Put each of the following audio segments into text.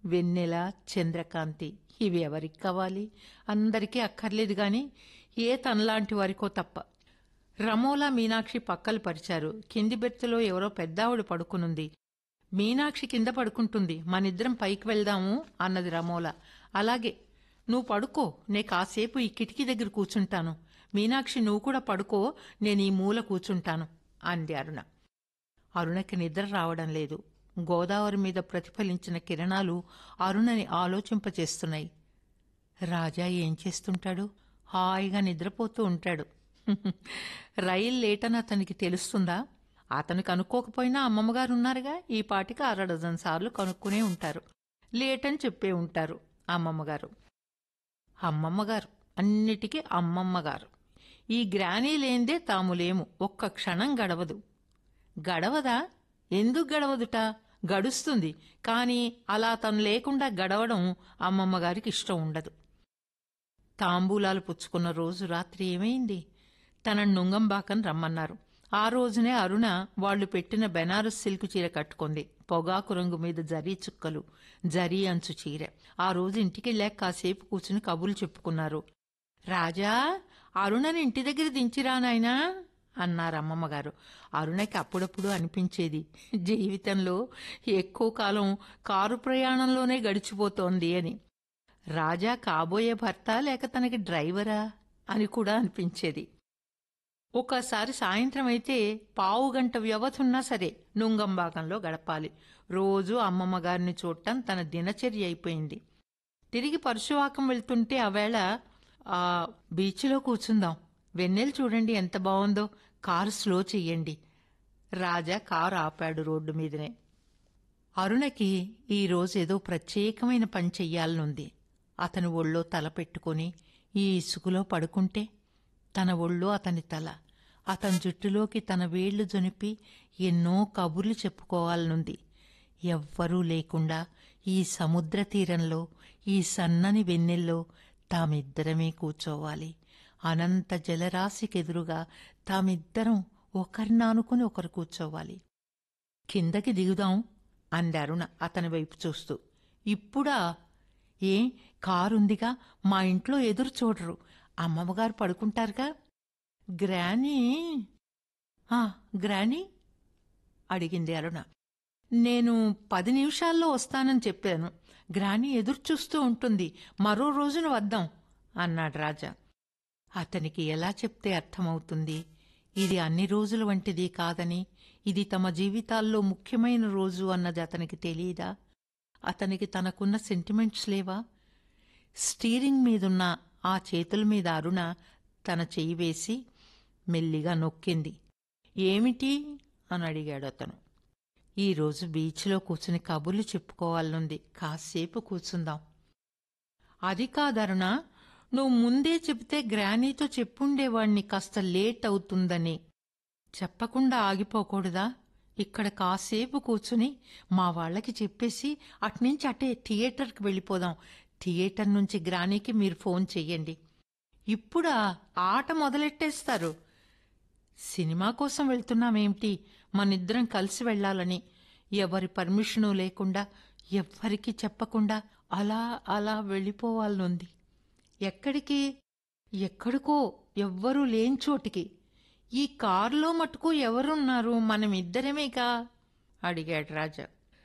వెన్నెల చంద్రకాంతి ఇవి ఎవరికి కావాలి అందరికీ అక్కర్లేదు గాని ఏ తనలాంటి వారికో తప్ప రమోలా మీనాక్షి పక్కలు పరిచారు కింది బెర్తులో ఎవరో పెద్దావిడ పడుకునుంది మీనాక్షి కింద పడుకుంటుంది మనిద్దరం పైకి వెళ్దాము అన్నది రమోల అలాగే నువ్వు పడుకో నే కాసేపు ఈ కిటికీ దగ్గర కూర్చుంటాను మీనాక్షి నువ్వు కూడా పడుకో నేను ఈ మూల కూర్చుంటాను అంది అరుణ అరుణకి నిద్ర రావడం లేదు గోదావరి మీద ప్రతిఫలించిన కిరణాలు అరుణని ఆలోచింపచేస్తున్నాయి రాజా ఏం చేస్తుంటాడు హాయిగా నిద్రపోతూ ఉంటాడు రైలు లేటని అతనికి తెలుస్తుందా అతను కనుక్కోకపోయినా అమ్మమ్మగారు ఉన్నారుగా ఈ పాటికి అర డజన్ సార్లు కనుక్కునే ఉంటారు లేటని చెప్పే ఉంటారు అమ్మమ్మగారు అమ్మమ్మగారు అన్నిటికీ అమ్మమ్మగారు ఈ గ్రానీ లేందే తాము లేము ఒక్క క్షణం గడవదు గడవదా ఎందుకు గడవదుట గడుస్తుంది కానీ అలా తను లేకుండా గడవడం అమ్మమ్మగారికి ఇష్టం ఉండదు తాంబూలాలు పుచ్చుకున్న రోజు రాత్రి ఏమైంది తన నుంగంబాకని రమ్మన్నారు ఆ రోజునే అరుణ వాళ్లు పెట్టిన బెనారస్ సిల్క్ చీర కట్టుకుంది పొగాకు రంగు మీద జరీ చుక్కలు జరీ అంచు చీర ఆ రోజు ఇంటికెళ్ళాక కాసేపు కూర్చుని కబుర్లు చెప్పుకున్నారు రాజా అరుణని ఇంటి దగ్గర దించిరా నాయనా అన్నారు అమ్మమ్మగారు అరుణకి అప్పుడప్పుడు అనిపించేది జీవితంలో ఎక్కువ కాలం కారు ప్రయాణంలోనే గడిచిపోతోంది అని రాజా కాబోయే భర్త లేక తనకి డ్రైవరా అని కూడా అనిపించేది ఒకసారి సాయంత్రం అయితే పావు గంట వ్యవధున్నా సరే నుంగంబాకంలో గడపాలి రోజు అమ్మమ్మ గారిని చూడటం తన దినచర్య అయిపోయింది తిరిగి పరశువాకం వెళ్తుంటే ఆవేళ ఆ బీచ్లో కూర్చుందాం వెన్నెలు చూడండి ఎంత బాగుందో కారు స్లో చెయ్యండి రాజా కారు ఆపాడు రోడ్డు మీదనే అరుణకి ఈ రోజు ఏదో ప్రత్యేకమైన పని చెయ్యాలనుంది అతని ఒళ్ళో తల పెట్టుకుని ఈ ఇసుకలో పడుకుంటే తన ఒళ్ళో అతని తల అతని జుట్టులోకి తన వేళ్లు జొనిపి ఎన్నో కబుర్లు చెప్పుకోవాలనుంది ఎవ్వరూ లేకుండా ఈ సముద్ర తీరంలో ఈ సన్నని వెన్నెల్లో తామిద్దరమే కూర్చోవాలి అనంత జలరాశికెదురుగా తామిద్దరం ఒకరినానుకుని ఒకరు కూర్చోవాలి కిందకి దిగుదాం అంది అరుణ అతని వైపు చూస్తూ ఇప్పుడా ఏ కారుందిగా మా ఇంట్లో ఎదురు చూడరు అమ్మమ్మగారు పడుకుంటారుగా గ్రానీ ఆ గ్రానీ అడిగింది అరుణ నేను పది నిమిషాల్లో వస్తానని చెప్పాను గ్రానీ ఎదురు చూస్తూ ఉంటుంది మరో రోజున వద్దాం అన్నాడు రాజా అతనికి ఎలా చెప్తే అర్థమవుతుంది ఇది అన్ని రోజుల వంటిది కాదని ఇది తమ జీవితాల్లో ముఖ్యమైన రోజు అన్నది అతనికి తెలియదా అతనికి తనకున్న సెంటిమెంట్స్ లేవా స్టీరింగ్ మీదున్న ఆ చేతుల మీద అరుణ తన చెయ్యి వేసి మెల్లిగా నొక్కింది ఏమిటి అని అడిగాడు అతను ఈరోజు బీచ్లో కూర్చుని కబుర్లు చెప్పుకోవాలనుంది కాసేపు కూర్చుందాం అది కాదరుణ నువ్వు ముందే చెబితే గ్రానీతో చెప్పుండేవాణ్ణి కాస్త లేట్ అవుతుందని చెప్పకుండా ఆగిపోకూడదా ఇక్కడ కాసేపు కూర్చుని మా వాళ్ళకి చెప్పేసి అట్నుంచి అటే థియేటర్కి వెళ్ళిపోదాం థియేటర్ నుంచి గ్రానీకి మీరు ఫోన్ చెయ్యండి ఇప్పుడా ఆట మొదలెట్టేస్తారు సినిమా కోసం వెళ్తున్నామేమిటి మనిద్దరం కలిసి వెళ్ళాలని ఎవరి పర్మిషను లేకుండా ఎవ్వరికీ చెప్పకుండా అలా అలా వెళ్ళిపోవాలనుంది ఎక్కడికి ఎక్కడికో ఎవ్వరూ లేని చోటికి ఈ కారులో మటుకు ఎవరున్నారు మనమిద్దరమేగా అడిగాడు రాజా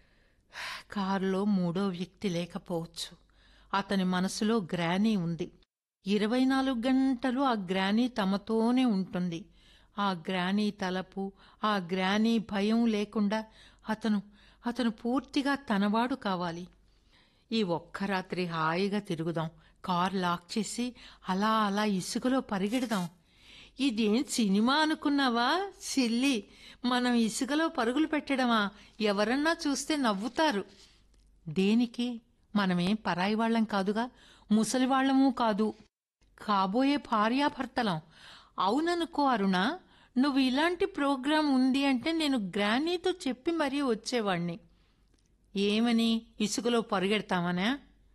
కారులో మూడో వ్యక్తి లేకపోవచ్చు అతని మనసులో గ్రానీ ఉంది ఇరవై నాలుగు గంటలు ఆ గ్రానీ తమతోనే ఉంటుంది ఆ గ్రానీ తలపు ఆ గ్రానీ భయం లేకుండా అతను అతను పూర్తిగా తనవాడు కావాలి ఈ ఒక్క రాత్రి హాయిగా తిరుగుదాం కార్ లాక్ చేసి అలా అలా ఇసుకలో పరిగెడదాం ఇదేం సినిమా అనుకున్నావా సిల్లి మనం ఇసుకలో పరుగులు పెట్టడమా ఎవరన్నా చూస్తే నవ్వుతారు దేనికి మనమేం పరాయి వాళ్ళం కాదుగా ముసలివాళ్లమూ కాదు కాబోయే భార్యాభర్తలం అవుననుకో అరుణ నువ్వు ఇలాంటి ప్రోగ్రాం ఉంది అంటే నేను గ్రానీతో చెప్పి మరీ వచ్చేవాణ్ణి ఏమని ఇసుకలో పరిగెడతామనా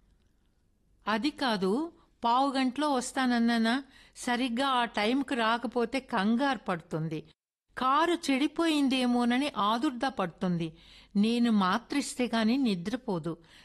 అది కాదు పావు గంటలో వస్తానన్నానా సరిగ్గా ఆ టైంకి రాకపోతే కంగారు పడుతుంది కారు చెడిపోయిందేమోనని ఆదుర్దా పడుతుంది నేను మాత్రిస్తే గాని నిద్రపోదు